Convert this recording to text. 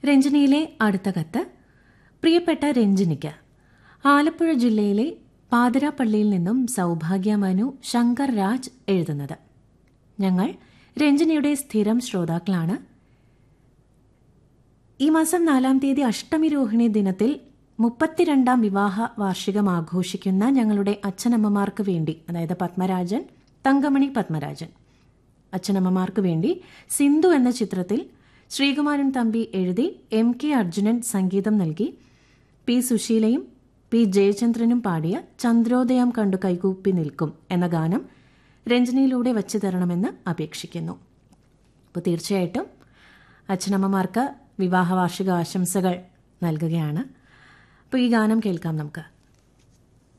രഞ്ജനിയിലെ അടുത്ത കത്ത് പ്രിയപ്പെട്ട രഞ്ജനിക്ക് ആലപ്പുഴ ജില്ലയിലെ പാതിരാപ്പള്ളിയിൽ നിന്നും സൗഭാഗ്യ മനു ശങ്കർ രാജ് എഴുതുന്നത് ഞങ്ങൾ രഞ്ജനിയുടെ സ്ഥിരം ശ്രോതാക്കളാണ് ഈ മാസം നാലാം തീയതി അഷ്ടമി രോഹിണി ദിനത്തിൽ മുപ്പത്തിരണ്ടാം വിവാഹ വാർഷികം ആഘോഷിക്കുന്ന ഞങ്ങളുടെ അച്ഛനമ്മമാർക്ക് വേണ്ടി അതായത് പത്മരാജൻ തങ്കമണി പത്മരാജൻ അച്ഛനമ്മമാർക്ക് വേണ്ടി സിന്ധു എന്ന ചിത്രത്തിൽ ശ്രീകുമാരൻ തമ്പി എഴുതി എം കെ അർജുനൻ സംഗീതം നൽകി പി സുശീലയും പി ജയചന്ദ്രനും പാടിയ ചന്ദ്രോദയം കണ്ടു കൈകൂപ്പി നിൽക്കും എന്ന ഗാനം രഞ്ജനിയിലൂടെ വച്ചു തരണമെന്ന് അപേക്ഷിക്കുന്നു അപ്പോൾ തീർച്ചയായിട്ടും അച്ഛനമ്മമാർക്ക് വിവാഹ വാർഷിക ആശംസകൾ നൽകുകയാണ് അപ്പോൾ ഈ ഗാനം കേൾക്കാം നമുക്ക്